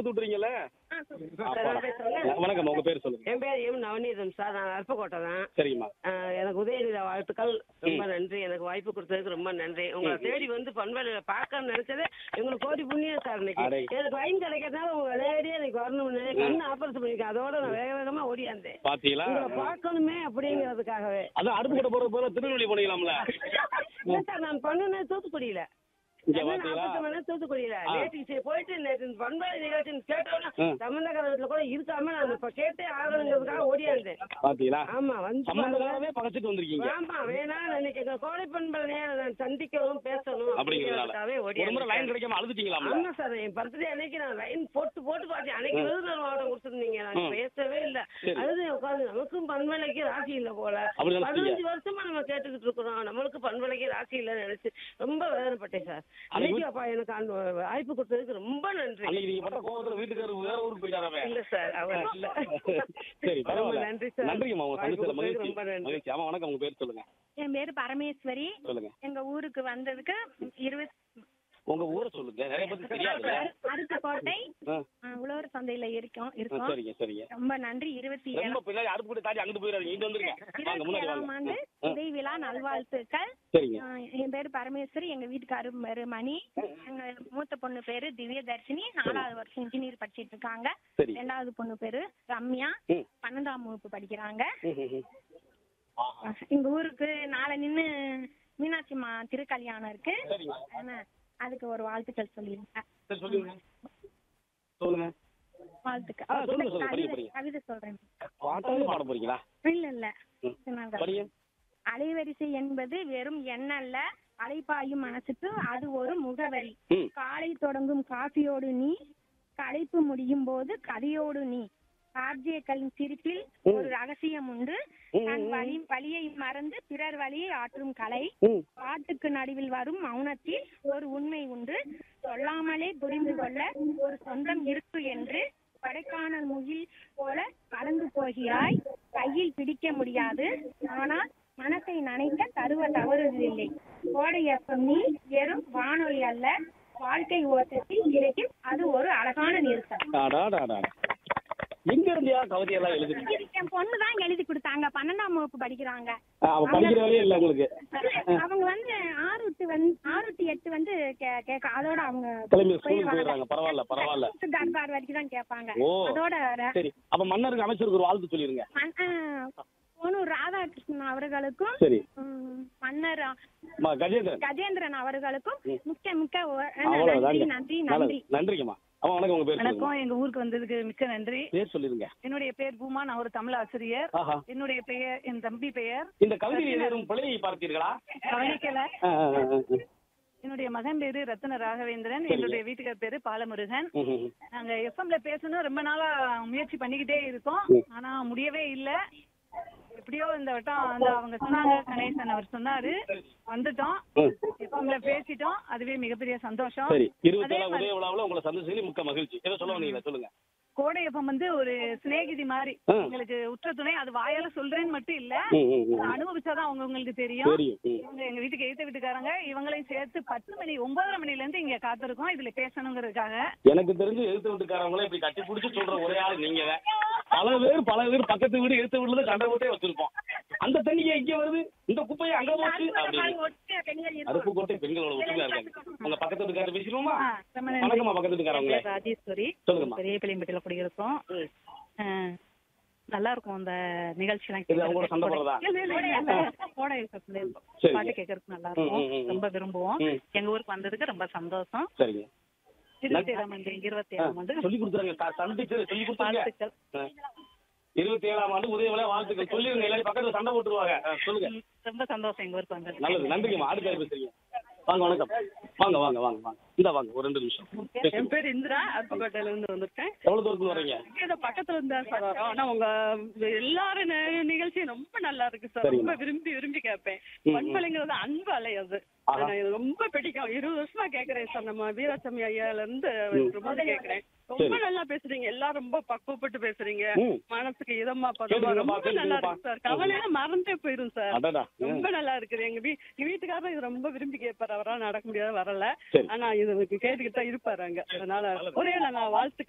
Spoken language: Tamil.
கொடுத்து விட்டுறீங்கல்ல நான் பேசுறேன். வணக்கம் உங்க பேர் சொல்லுங்க என் பேர் எம் நவநீதம் சார் நான் அருப்பக்கோட்டை தான் சரிங்கம்மா ஆஹ் எனக்கு உதயநிதி வாழ்த்துக்கள் ரொம்ப நன்றி எனக்கு வாய்ப்பு கொடுத்ததுக்கு ரொம்ப நன்றி உங்களை தேடி வந்து பண்பலையில பார்க்கணும்னு நினைச்சதே எங்களுக்கு கோடி புண்ணியம் சார் இன்னைக்கு அடே. எனக்கு லைன் கிடைக்கிறதுனால உங்க நேரடியா எனக்கு வரணும்னு கண்ணு ஆபரேஷன் பண்ணிருக்கேன் அதோட நான் வேக வேகமா ஓடியாந்தேன் பாத்தீங்களா உங்களை பார்க்கணுமே அப்படிங்கிறதுக்காகவே அதான் அடுப்பு கூட போற போல திருநெல்வேலி போனீங்களாம்ல இல்ல சார் நான் பண்ணுனேன் தூத்துக்குடியில இங்க கண்ணு பாத்தீங்களா ஆபரேஷன் பண்ணது தூத்துக்குடியில ஆ. நேற்று சரி போயிட்டு நேற்று பண்பலை நிகழ்ச்சி கேட்டோன்னா ம். சம்பந்தக்கார வீட்டுல கூட இருக்காம நான் இப்ப கேட்டே ஆகணுங்கிறதுக்காக ஓடியாந்தேன் பாத்தீங்களா ஆமா வந்து பாருங்க. சம்பந்தக்காரவே பகச்சிட்டு வந்திருக்கீங்க ஆமா வேணா இன்னைக்கு எங்க கோடை பண்பலை நான் சந்திக்கணும் பேசணும் அப்படிங்கிறதுனால அப்படிங்கிறதுக்காகவே ஒரு முறை லைன் ஓடியாந்தேன் கிடைக்காம அழுதுட்டீங்களாம்ல ஆமா சார் என் பர்த்டே அன்னைக்கு நான் லைன் போட்டு போட்டு பார்த்தேன் அன்னைக்கு விருதுநகர் மாவட்டம் கொடுத்துருந்தீங்க நான் ம். பேசவே இல்ல சரி. அழுது உட்காந்து நமக்கும் பண்பலைக்கு ராசி இல்ல போல அப்படி நினைச்சீங்க? பதினஞ்சு வருஷமா நம்ம கேட்டுக்கிட்டு இருக்கிறோம் நம்மளுக்கு பண்பலைக்கு ராசி இல்லைன்னு நினைச்சு ரொம்ப வேதனைப்பட்டேன் சார் அன்னைக்கு அப்பா எனக்கு அந்த வாய்ப்பு கொடுத்ததுக்கு ரொம்ப நன்றி அன்னைக்கு நீங்க பட்ட கோவத்துல வீட்டுக்காரர் வேற ஊருக்கு போயிட்டாரவே இல்ல சார் அவர் இல்ல சரி ரொம்ப பரவாயில்ல நன்றி சார் நன்றிங்கம்மா உங்க வாய்ப்பு சந்திச்சதுல கொடுத்ததுக்கு மகிழ்ச்சி ரொம்ப நன்றி மகிழ்ச்சி ஆமா வணக்கம் உங்க பேர் சொல்லுங்க என் பேரு பரமேஸ்வரி சொல்லுங்க எங்க ஊருக்கு வந்ததுக்கு இருபத் உங்க ஊரை சொல்லுங்க நிறைய பேருக்கு தெரியாதுல்ல அருப்புக்கோட்டை ஆ, ஆ, உழவர் சந்தையில இருக்கோம் ஆ, இருக்கோம் சரிங்க சரிங்க ரொம்ப நன்றி இருபத்தி ரொம்ப பின்னாடி அடுப்பு கூட தாண்டி அங்கிட்டு போயிடாதீங்க இங்க வந்துருங்க வாங்க இருபத்தி முன்னாடி ஏழாம் ஆண்டு வாங்க ஆ, உதவி விழா நல்வாழ்த்துக்கள் சரிங்க ஆ, என் பேரு பரமேஸ்வரி எங்க வீட்டுக்காரு பேரு மணி எங்க மூத்த பொண்ணு பேரு திவ்ய தர்ஷினி நாலாவது வருஷம் இன்ஜினியர் படிச்சிட்டு இருக்காங்க சரி ரெண்டாவது பொண்ணு பேரு ரம்யா ம். பன்னெண்டாம் வகுப்பு படிக்கிறாங்க ம், ம், ம். ஆஹா. எங்க ஊருக்கு நாளை நின்னு மீனாட்சிம்மா திருக்கல்யாணம் இருக்கு சரிங்க ஆனா, அதுக்கு ஒரு வாழ்த்துக்கள் சொல்லிருங்க சரி சொல்லுங்க சொல்லுங்க வாழ்த்துக்கள் ஆ, சொல்லுங்க, சொல்லுங்க, கவிதை படிங்க, படிங்க. கவிதை சொல்றேன் பாட்டாவே பாட போறீங்களா இல்ல இல்ல ம். சொன்னாங்க. படிங்க அலைவரிசை என்பது வெறும் எண்ணல்ல அலைப்பாயும் மனசுக்கு அது ஒரு முகவரி ம் காலை தொடங்கும் காஃபியோடு நீ களைப்பு முடியும் போது கதையோடு நீ ஆர்ஜேக்களின் சிரிப்பில் ஒரு ரகசியம் உண்டு ம், தன் ம், வழி வழியை மறந்து பிறர் வழியை ஆற்றும் கலை ம் பாட்டுக்கு நடுவில் வரும் மௌனத்தில் ஒரு உண்மை உண்டு சொல்லாமலே புரிந்து கொள்ள ஒரு சொந்தம் இருக்கு என்று கொடைக்கானல் முகில் போல பறந்து போகிறாய் கையில் பிடிக்க முடியாது ஆனால் மனத்தை நனைக்க தருவ தவறுவதில்லை கோடையப்பம் நீ வெறும் வானொலி அல்ல வாழ்க்கை ஓட்டத்தில் கிடைக்கும் அது ஒரு அழகான நிறுத்தம் அடாடாடா. எங்க இருந்தியா கவிதையெல்லாம் எழுதுறீங்க இது என் பொண்ணு தான் எழுதி கொடுத்தாங்க பன்னெண்டாம் வகுப்பு படிக்கிறாங்க ஆ, அவ படிக்கிற வேலையே இல்ல உங்களுக்கு அவங்க வந்து ஆறு டு வந்து ஆறு டு எட்டு வந்து கே- கேட்க அதோட அவங்க கிளம்பி ஸ்கூலுக்கு போயிடுறாங்க பரவாயில்ல பரவாயில்ல பத்து தர்பார் வரைக்கும் தான் கேட்பாங்க ஓ. அதோட ர- சரி அப்ப மன்னருக்கு அமைச்சருக்கு ஒரு வாழ்த்து சொல்லிருங்க மன்- ஆ, போனூர் ராதாகிருஷ்ணன் அவர்களுக்கும் சரி ம், மன்னர் அம்மா, கஜேந்திரன் கஜேந்திரன் அவர்களுக்கும் மிக்க மிக்க ஒ- அவ்வளவுதாங்க நன்றி நன்றி நல்லது நன்றி நன்றிங்கம்மா அம்மா வணக்கம் உங்க பேர் சொல்லுங்க வணக்கம் எங்க ஊருக்கு வந்ததுக்கு மிக்க நன்றி பேர் சொல்லிருங்க என்னுடைய பேர் பூமா நான் ஒரு தமிழ் ஆசிரியர் ஆஹா என்னுடைய பெயர் என் தம்பி பெயர் இந்த கவிதையில் ஏதேனும் பிழையை பார்த்தீர்களா கவனிக்கல ஆ, ஆ, ஆ, ஆ. என்னுடைய மகன் பேரு ரத்ன ராகவேந்திரன் சரிங்க. என்னுடைய வீட்டுக்கார் பேரு பாலமுருகன் ம், ம், ம். நாங்க எஃப்எம்ல பேசணும் ரொம்ப நாளா முயற்சி பண்ணிக்கிட்டே இருக்கோம் ம். ஆனா முடியவே இல்ல எப்படியோ இந்த வட்டம் அந்த அவங்க சொன்னாங்க கணேசன் அவர் சொன்னாரு வந்துட்டோம் ம். எஃப்எம்ல பேசிட்டோம் அதுவே மிகப்பெரிய சந்தோஷம் சரி இருபத்தி அதே ஏழாம் மாதிரி உதய விழாவில் உங்களை சந்திச்சதில் மிக்க மகிழ்ச்சி ஏதோ சொல்ல வந்தீங்களா சொல்லுங்க கோடை எஃப்எம் வந்து ஒரு சிநேகிதி மாதிரி ஆ. எங்களுக்கு உற்ற துணை அது வாயால சொல்றேன்னு மட்டும் இல்ல ம், ம், ம். அனுபவிச்சாதான் அவங்க உங்களுக்கு தெரியும் தெரியும் ம். இவங்க எங்க வீட்டுக்கு எழுத்த வீட்டுக்காரங்க இவங்களையும் சேர்த்து பத்து மணி ஒன்பதரை மணில இருந்து இங்க காத்திருக்கோம் இதுல பேசணுங்கிறதுக்காக எனக்கு தெரிஞ்சு எழுத்து வீட்டுக்காரங்களே இப்படி கட்டி பிடிச்சி சொல்ற ஒரே ஆள் நீங்க தான் பல பேர் பல பேர் பக்கத்து வீடு எழுத்து வீட்டுல கண்ட வீட்டே வச்சிருப்போம் அந்த தண்ணியை இங்க வருது இந்த குப்பையை அங்க போச்சு அப்படின்னு அருப்புக்கோட்டை பெண்களோட ஒற்றுமையா இருக்காங்க உங்க பக்கத்து வீட்டுக்காரர் பேசிடுவோமா ஆ, ரொம்ப நன்றி. வணக்கம்மா பக்கத்து வீட்டுக்காரவங்களே என் பேர் ராஜேஸ்வரி சொல்லுங்கம்மா பெரிய பிள்ளைம்பட்டியில குடியிருக்கோம் ஆ, நல்லா இருக்கும் அந்த நிகழ்ச்சியெல்லாம் இது அவங்களோட சண்டை போடுறதா? இல்ல, இல்ல, இல்ல, இல்ல. கோடை யுத்தத்துல இருக்கும். சரிங்க. பாட்டு கேட்கறதுக்கு நல்லா ம், ம், ம், இருக்கும் ம். ரொம்ப விரும்புவோம் ம். எங்க ஊருக்கு வந்ததுக்கு ரொம்ப சந்தோஷம் சரிங்க இருபத்தி ஏழாம் ஆண்டு இருபத்தி ஏழாம் ஆண்டு சொல்லி கொடுத்துறாங்க சந்திச்சு சொல்லி கொடுத்தாங்க வாழ்த்துக்கள் இருபத்தி ஏழாம் ஆண்டு உதய விழா வாழ்த்துக்கள் சொல்லிருங்க எல்லாரும் பக்கத்துல சண்டை போட்டுருவாங்க ஆ, சொல்லுங்க ம், ரொம்ப சந்தோஷம் எங்க ஊருக்கு வந்தது நல்லது நன்றிங்கம்மா அடுத்த யார் பேசுறீங்க வாங்க வணக்கம் வாங்க வாங்க வாங்க வாங்க இந்த வாங்க ஒரு ரெண்டு நிமிஷம் பேசுங்க. என் பேர் இந்திரா அருப்புக்கோட்டையில இருந்து வந்திருக்கேன் எவ்வளவு தூரத்துல வர்றீங்க ஏதோ பக்கத்துல இருந்தா சார் வரோம் ஆனா உங்க எல்லாரும் நி- நிகழ்ச்சியும் ரொம்ப நல்லா இருக்கு சார் சரிங்க. ரொம்ப விரும்பி விரும்பி கேட்பேன் ம், ம். பண்பலைங்கிறது அன்பு அலை அது ஆஹா. நான் இது ரொம்ப பிடிக்கும் இருபது வருஷமா கேக்குறேன் சார் நம்ம வீராசாமி ஐயால இருந்து ரொம்ப கேக்குறேன் ரொம்ப சரி. நல்லா பேசுறீங்க எல்லாம் ரொம்ப பக்குவப்பட்டு பேசுறீங்க ம். மனசுக்கு இதமா பதமா கேட்டுக்கங்கப்பா, ரொம்ப நல்லா கேட்டுக்கங்கப்பா. இருக்கு சார் கவலையெல்லாம் மறந்தே போயிரும் சார் அடடா ரொம்ப நல்லா இருக்குது எங்க வீ எங்க வீட்டுக்காரரும் இது ரொம்ப விரும்பி கேட்பாரு அவரால் நடக்க முடியாது வரல சரி. ஆனா இது கேட்டுக்கிட்டு தான் இருப்பாரு அங்க அதனால ஒரே நான் வாழ்த்துக்கள்